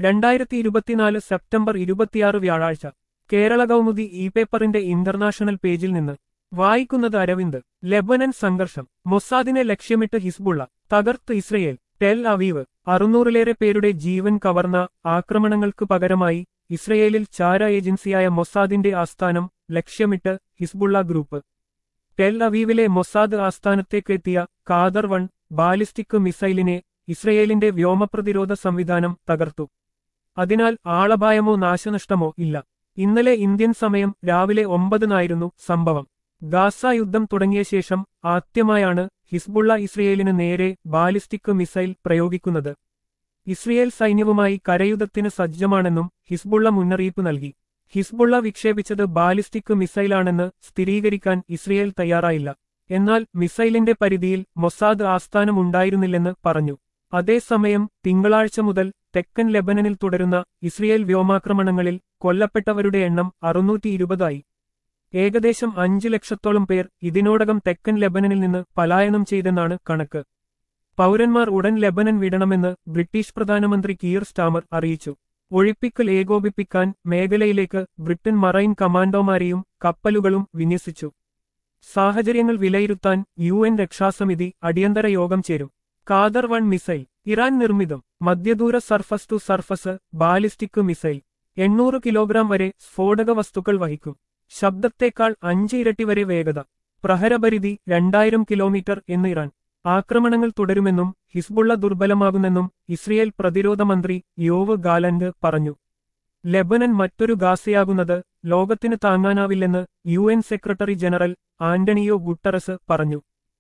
രണ്ടായിരത്തി ഇരുപത്തിനാല് സെപ്റ്റംബർ ഇരുപത്തിയാറ് വ്യാഴാഴ്ച കേരള കൗമുദി ഇ പേപ്പറിന്റെ ഇന്റർനാഷണൽ പേജിൽ നിന്ന് വായിക്കുന്നത് അരവിന്ദ് ലെബനൻ സംഘർഷം മൊസാദിനെ ലക്ഷ്യമിട്ട് ഹിസ്ബുള്ള തകർത്ത് ഇസ്രയേൽ ടെൽ അവീവ് അറുന്നൂറിലേറെ പേരുടെ ജീവൻ കവർന്ന ആക്രമണങ്ങൾക്ക് പകരമായി ഇസ്രയേലിൽ ചാര ഏജൻസിയായ മൊസാദിന്റെ ആസ്ഥാനം ലക്ഷ്യമിട്ട് ഹിസ്ബുള്ള ഗ്രൂപ്പ് ടെൽ അവീവിലെ മൊസാദ് ആസ്ഥാനത്തേക്കെത്തിയ കാദർ വൺ ബാലിസ്റ്റിക് മിസൈലിനെ ഇസ്രയേലിന്റെ വ്യോമപ്രതിരോധ സംവിധാനം തകർത്തു അതിനാൽ ആളപായമോ നാശനഷ്ടമോ ഇല്ല ഇന്നലെ ഇന്ത്യൻ സമയം രാവിലെ ഒമ്പതിനായിരുന്നു സംഭവം ഗാസ യുദ്ധം തുടങ്ങിയ ശേഷം ആദ്യമായാണ് ഹിസ്ബുള്ള ഇസ്രയേലിന് നേരെ ബാലിസ്റ്റിക് മിസൈൽ പ്രയോഗിക്കുന്നത് ഇസ്രയേൽ സൈന്യവുമായി കരയുദ്ധത്തിന് സജ്ജമാണെന്നും ഹിസ്ബുള്ള മുന്നറിയിപ്പ് നൽകി ഹിസ്ബുള്ള വിക്ഷേപിച്ചത് ബാലിസ്റ്റിക് മിസൈലാണെന്ന് സ്ഥിരീകരിക്കാൻ ഇസ്രയേൽ തയ്യാറായില്ല എന്നാൽ മിസൈലിന്റെ പരിധിയിൽ മൊസാദ് ആസ്ഥാനം ഉണ്ടായിരുന്നില്ലെന്ന് പറഞ്ഞു അതേസമയം തിങ്കളാഴ്ച മുതൽ തെക്കൻ ലെബനനിൽ തുടരുന്ന ഇസ്രയേൽ വ്യോമാക്രമണങ്ങളിൽ കൊല്ലപ്പെട്ടവരുടെ എണ്ണം അറുന്നൂറ്റി ഇരുപതായി ഏകദേശം അഞ്ചു ലക്ഷത്തോളം പേർ ഇതിനോടകം തെക്കൻ ലെബനനിൽ നിന്ന് പലായനം ചെയ്തെന്നാണ് കണക്ക് പൗരന്മാർ ഉടൻ ലെബനൻ വിടണമെന്ന് ബ്രിട്ടീഷ് പ്രധാനമന്ത്രി കീർ സ്റ്റാമർ അറിയിച്ചു ഒഴിപ്പിക്കൽ ഏകോപിപ്പിക്കാൻ മേഖലയിലേക്ക് ബ്രിട്ടൻ മറൈൻ കമാൻഡോമാരെയും കപ്പലുകളും വിന്യസിച്ചു സാഹചര്യങ്ങൾ വിലയിരുത്താൻ യു എൻ രക്ഷാസമിതി അടിയന്തര യോഗം ചേരും കാദർ വൺ മിസൈൽ ഇറാൻ നിർമ്മിതം മധ്യദൂര surface to surface ballistic missile എണ്ണൂറ് കിലോഗ്രാം വരെ സ്ഫോടക വസ്തുക്കൾ വഹിക്കും ശബ്ദത്തേക്കാൾ അഞ്ച് ഇരട്ടി വരെ വേഗത പ്രഹരപരിധി രണ്ടായിരം കിലോമീറ്റർ എന്ന് ഇറാൻ ആക്രമണങ്ങൾ തുടരുമെന്നും ഹിസ്ബുള്ള ദുർബലമാകുമെന്നും ഇസ്രയേൽ പ്രതിരോധ മന്ത്രി യോവ് ഗാലൻഡ് പറഞ്ഞു ലെബനൻ മറ്റൊരു ഗാസയാകുന്നത് ലോകത്തിന് താങ്ങാനാവില്ലെന്ന് U N secretary general Antonio Guterres പറഞ്ഞു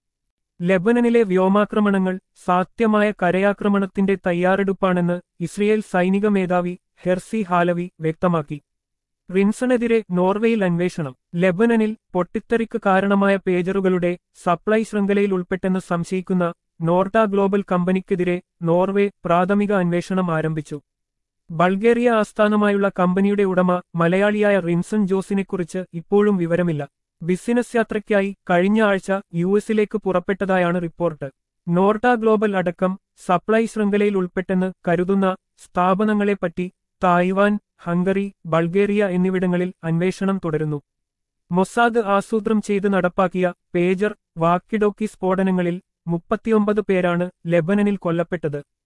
ലെബനനിലെ വ്യോമാക്രമണങ്ങൾ സാധ്യമായ കരയാക്രമണത്തിന്റെ തയ്യാറെടുപ്പാണെന്ന് ഇസ്രയേൽ സൈനിക മേധാവി ഹെർസി ഹാലവി വ്യക്തമാക്കി റിൻസണെതിരെ നോർവേയിൽ അന്വേഷണം ലെബനനിൽ പൊട്ടിത്തെറിക്ക് കാരണമായ പേജറുകളുടെ സപ്ലൈ ശൃംഖലയിൽ ഉൾപ്പെട്ടെന്ന് സംശയിക്കുന്ന നോർട്ട ഗ്ലോബൽ കമ്പനിക്കെതിരെ നോർവേ പ്രാഥമിക അന്വേഷണം ആരംഭിച്ചു ബൾഗേറിയ ആസ്ഥാനമായുള്ള കമ്പനിയുടെ ഉടമ മലയാളിയായ റിൻസൺ ജോസിനെക്കുറിച്ച് ഇപ്പോഴും വിവരമില്ല ബിസിനസ് യാത്രയ്ക്കായി കഴിഞ്ഞ ആഴ്ച യു എസിലേക്ക് പുറപ്പെട്ടതായാണ് റിപ്പോർട്ട് നോർട്ട ഗ്ലോബൽ അടക്കം സപ്ലൈ ശൃംഖലയിൽ ഉൾപ്പെട്ടെന്ന് കരുതുന്ന സ്ഥാപനങ്ങളെപ്പറ്റി തായ്വാൻ ഹംഗറി ബൾഗേറിയ എന്നിവിടങ്ങളിൽ അന്വേഷണം തുടരുന്നു മൊസാദ് ആസൂത്രം ചെയ്ത് നടപ്പാക്കിയ പേജർ വാക്കിഡോക്കി സ്ഫോടനങ്ങളിൽ മുപ്പത്തിയൊമ്പത് പേരാണ് ലെബനനിൽ കൊല്ലപ്പെട്ടത്